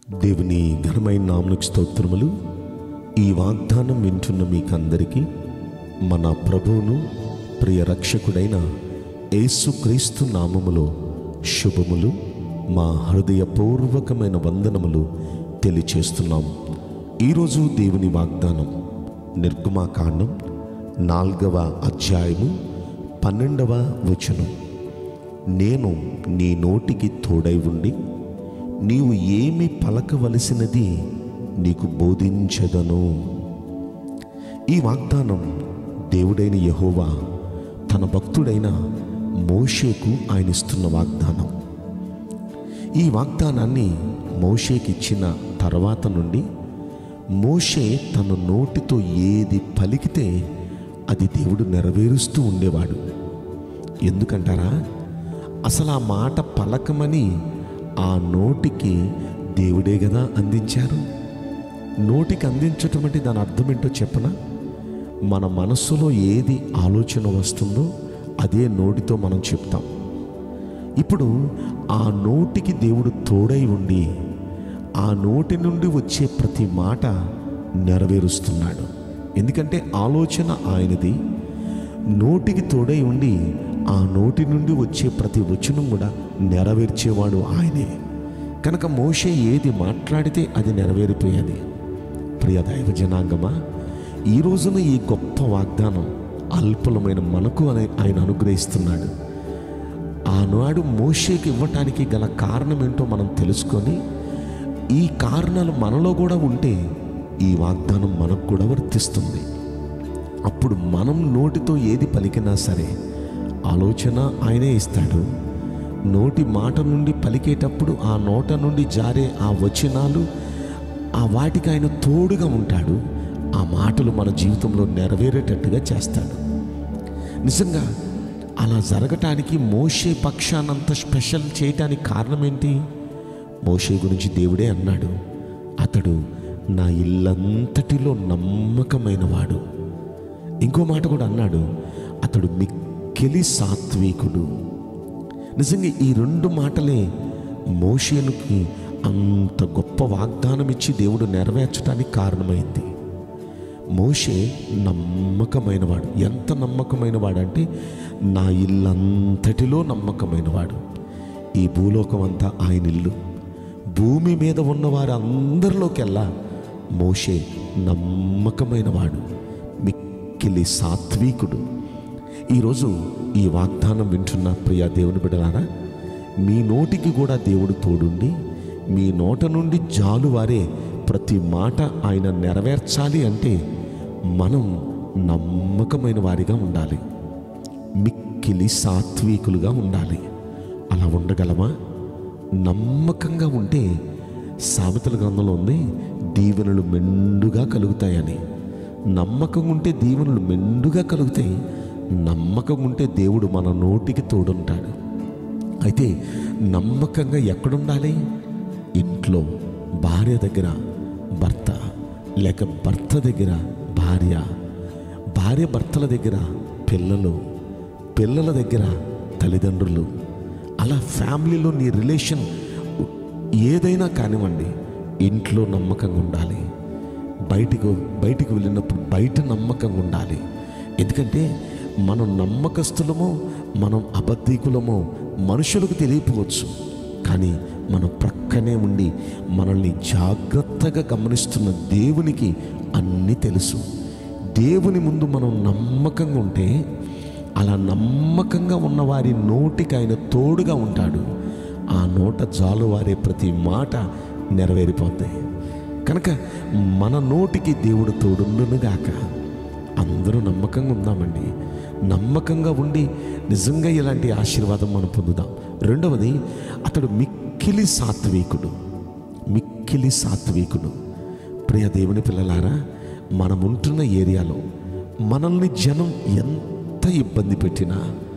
దేవుని ఘనమైన నామనికి స్తోత్రములు ఈ వాగ్దానం వింటున్న మీకందరికీ మన ప్రభువును ప్రియ రక్షకుడైన యేసుక్రీస్తు నామములో శుభములు మా హృదయపూర్వకమైన వందనములు తెలియచేస్తున్నాం ఈరోజు దేవుని వాగ్దానం నిర్గమాకాండం నాలుగవ అధ్యాయము పన్నెండవ వచనం నేను నీ నోటికి తోడై ఉండి నీవు ఏమి పలకవలసినది నీకు బోధించదను ఈ వాగ్దానం దేవుడైన యహోవా తన భక్తుడైన మోషేకు ఆయన ఇస్తున్న వాగ్దానం ఈ వాగ్దానాన్ని మోషేకి ఇచ్చిన తర్వాత నుండి మోషే తన నోటితో ఏది పలికితే అది దేవుడు నెరవేరుస్తూ ఉండేవాడు ఎందుకంటారా అసలు ఆ మాట పలకమని ఆ నోటికి దేవుడే కదా అందించారు నోటికి అందించటం అంటే దాని అర్థం ఏంటో చెప్పనా మన మనస్సులో ఏది ఆలోచన వస్తుందో అదే నోటితో మనం చెప్తాం ఇప్పుడు ఆ నోటికి దేవుడు తోడై ఉండి ఆ నోటి నుండి వచ్చే ప్రతి మాట నెరవేరుస్తున్నాడు ఎందుకంటే ఆలోచన ఆయనది నోటికి తోడై ఉండి ఆ నోటి నుండి వచ్చే ప్రతి వచనం కూడా నెరవేర్చేవాడు ఆయనే కనుక మోషే ఏది మాట్లాడితే అది నెరవేరిపోయేది ప్రియ దైవ జనాంగమా ఈ రోజున ఈ గొప్ప వాగ్దానం అల్పలమైన మనకు అనే ఆయన అనుగ్రహిస్తున్నాడు ఆనాడు మోషేకి ఇవ్వటానికి గల కారణం ఏంటో మనం తెలుసుకొని ఈ కారణాలు మనలో కూడా ఉంటే ఈ వాగ్దానం మనకు కూడా వర్తిస్తుంది అప్పుడు మనం నోటితో ఏది పలికినా సరే ఆలోచన ఆయనే ఇస్తాడు నోటి మాట నుండి పలికేటప్పుడు ఆ నోట నుండి జారే ఆ వచనాలు ఆ వాటికి ఆయన తోడుగా ఉంటాడు ఆ మాటలు మన జీవితంలో నెరవేరేటట్టుగా చేస్తాడు నిజంగా అలా జరగటానికి మోషే పక్షానంత స్పెషల్ చేయటానికి కారణం ఏంటి మోషే గురించి దేవుడే అన్నాడు అతడు నా ఇల్లంతటిలో నమ్మకమైన వాడు ఇంకో మాట కూడా అన్నాడు అతడు మిక్కిలి సాత్వికుడు నిజంగా ఈ రెండు మాటలే మోషేనుకి అంత గొప్ప వాగ్దానం ఇచ్చి దేవుడు నెరవేర్చడానికి కారణమైంది మోషే నమ్మకమైనవాడు ఎంత నమ్మకమైనవాడు అంటే నా ఇల్లంతటిలో నమ్మకమైనవాడు ఈ భూలోకం అంతా ఆయన ఇల్లు భూమి మీద ఉన్న వారు అందరిలోకెల్లా మోషే నమ్మకమైనవాడు మిక్కిలి సాత్వికుడు ఈరోజు ఈ వాగ్దానం వింటున్న ప్రియా దేవుని బిడ్డలారా మీ నోటికి కూడా దేవుడు తోడుండి మీ నోట నుండి జాలువారే ప్రతి మాట ఆయన నెరవేర్చాలి అంటే మనం నమ్మకమైన వారిగా ఉండాలి మిక్కిలి సాత్వికులుగా ఉండాలి అలా ఉండగలమా నమ్మకంగా ఉంటే సామెతల గ్రంథంలో ఉంది దీవెనలు మెండుగా కలుగుతాయని నమ్మకం ఉంటే దీవెనలు మెండుగా కలుగుతాయి నమ్మకం ఉంటే దేవుడు మన నోటికి తోడుంటాడు అయితే నమ్మకంగా ఎక్కడుండాలి ఇంట్లో భార్య దగ్గర భర్త లేక భర్త దగ్గర భార్య భార్య భర్తల దగ్గర పిల్లలు పిల్లల దగ్గర తల్లిదండ్రులు అలా ఫ్యామిలీలో నీ రిలేషన్ ఏదైనా కానివ్వండి ఇంట్లో నమ్మకంగా ఉండాలి బయటికి బయటికి వెళ్ళినప్పుడు బయట నమ్మకంగా ఉండాలి ఎందుకంటే మనం నమ్మకస్తులమో మనం అబద్ధికులమో మనుషులకు తెలియపోవచ్చు కానీ మన ప్రక్కనే ఉండి మనల్ని జాగ్రత్తగా గమనిస్తున్న దేవునికి అన్నీ తెలుసు దేవుని ముందు మనం నమ్మకంగా ఉంటే అలా నమ్మకంగా ఉన్న వారి నోటికి ఆయన తోడుగా ఉంటాడు ఆ నోట జాలువారే ప్రతి మాట నెరవేరిపోతాయి కనుక మన నోటికి దేవుడు తోడుండునుగాక అందరూ నమ్మకంగా ఉందామండి నమ్మకంగా ఉండి నిజంగా ఇలాంటి ఆశీర్వాదం మనం పొందుదాం రెండవది అతడు మిక్కిలి సాత్వికుడు మిక్కిలి సాత్వికుడు ప్రియ దేవుని పిల్లలారా మనం ఉంటున్న ఏరియాలో మనల్ని జనం ఎంత ఇబ్బంది పెట్టినా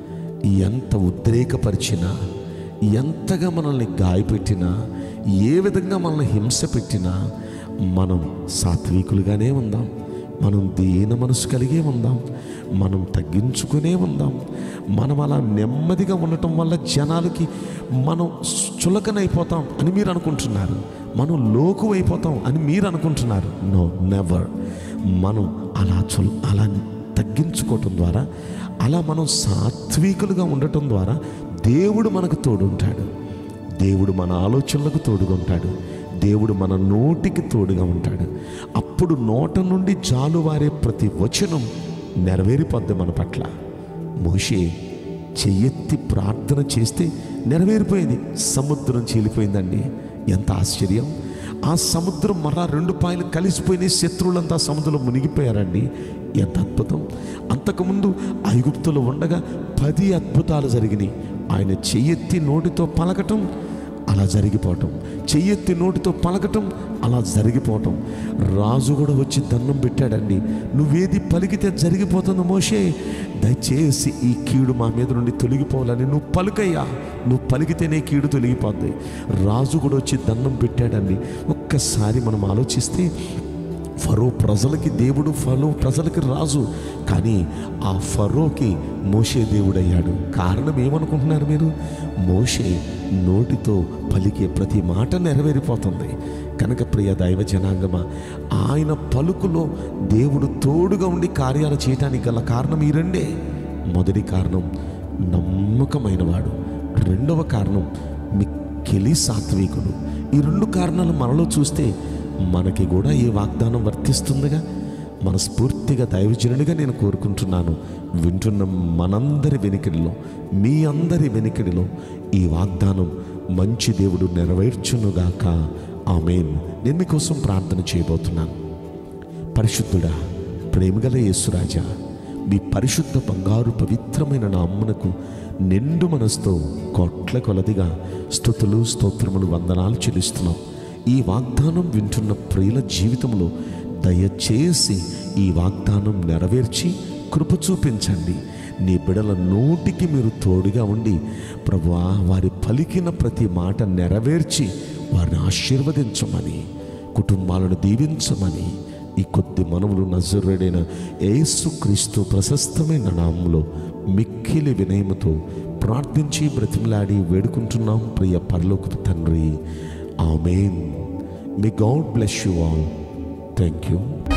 ఎంత ఉద్రేకపరిచినా ఎంతగా మనల్ని గాయపెట్టినా ఏ విధంగా మనల్ని హింస పెట్టినా మనం సాత్వికులుగానే ఉందాం మనం దీన మనసు కలిగే ఉందాం మనం తగ్గించుకునే ఉందాం మనం అలా నెమ్మదిగా ఉండటం వల్ల జనాలకి మనం చులకనైపోతాం అని మీరు అనుకుంటున్నారు మనం లోకు అయిపోతాం అని మీరు అనుకుంటున్నారు నో నెవర్ మనం అలా చుల అలా తగ్గించుకోవటం ద్వారా అలా మనం సాత్వికులుగా ఉండటం ద్వారా దేవుడు మనకు తోడుంటాడు దేవుడు మన ఆలోచనలకు తోడుగా ఉంటాడు దేవుడు మన నోటికి తోడుగా ఉంటాడు అప్పుడు నోట నుండి జాలువారే ప్రతి వచనం నెరవేరిపోద్ది మన పట్ల మోషే చెయ్యెత్తి ప్రార్థన చేస్తే నెరవేరిపోయింది సముద్రం చీలిపోయిందండి ఎంత ఆశ్చర్యం ఆ సముద్రం మరలా రెండు పాయలు కలిసిపోయినాయి శత్రువులంతా సముద్రంలో మునిగిపోయారండి ఎంత అద్భుతం అంతకుముందు ఐగుప్తులో ఉండగా పది అద్భుతాలు జరిగినాయి ఆయన చెయ్యెత్తి నోటితో పలకటం అలా జరిగిపోవటం చెయ్యెత్తి నోటితో పలకటం అలా జరిగిపోవటం రాజు కూడా వచ్చి దండం పెట్టాడండి నువ్వేది పలికితే జరిగిపోతుంది మోషే దయచేసి ఈ కీడు మా మీద నుండి తొలగిపోవాలని నువ్వు పలుకయ్యా నువ్వు పలికితేనే కీడు తొలగిపోద్ది రాజు కూడా వచ్చి దండం పెట్టాడండి ఒక్కసారి మనం ఆలోచిస్తే ఫరో ప్రజలకి దేవుడు ఫరో ప్రజలకి రాజు కానీ ఆ ఫరోకి మోషే దేవుడయ్యాడు కారణం ఏమనుకుంటున్నారు మీరు మోషే నోటితో పలికే ప్రతి మాట నెరవేరిపోతుంది కనుక ప్రియ దైవ జనాంగమా ఆయన పలుకులో దేవుడు తోడుగా ఉండి కార్యాలు చేయటానికి గల కారణం ఈ రెండే మొదటి కారణం నమ్మకమైనవాడు రెండవ కారణం మిక్కిలి సాత్వికుడు ఈ రెండు కారణాలు మనలో చూస్తే మనకి కూడా ఈ వాగ్దానం వర్తిస్తుందిగా మనస్ఫూర్తిగా దైవజనుడిగా నేను కోరుకుంటున్నాను వింటున్న మనందరి వెనుకడిలో మీ అందరి వెనుకడిలో ఈ వాగ్దానం మంచి దేవుడు నెరవేర్చునుగాక ఆమెన్ నేను మీకోసం ప్రార్థన చేయబోతున్నాను పరిశుద్ధుడా ప్రేమగల యేసురాజా మీ పరిశుద్ధ బంగారు పవిత్రమైన నామ్మునకు నిండు మనసుతో కోట్ల కొలదిగా స్థుతులు స్తోత్రములు వందనాలు చెల్లిస్తున్నాం ఈ వాగ్దానం వింటున్న ప్రియుల జీవితంలో దయచేసి ఈ వాగ్దానం నెరవేర్చి కృప చూపించండి నీ బిడల నోటికి మీరు తోడుగా ఉండి ప్రభువా వారి పలికిన ప్రతి మాట నెరవేర్చి వారిని ఆశీర్వదించమని కుటుంబాలను దీవించమని ఈ కొద్ది మనవులు నజరుడైన యేసుక్రీస్తు ప్రశస్తమైన నామంలో మిక్కిలి వినయముతో ప్రార్థించి బ్రతిమలాడి వేడుకుంటున్నాం ప్రియ పరలోకపు తండ్రి amen may God bless you all thank you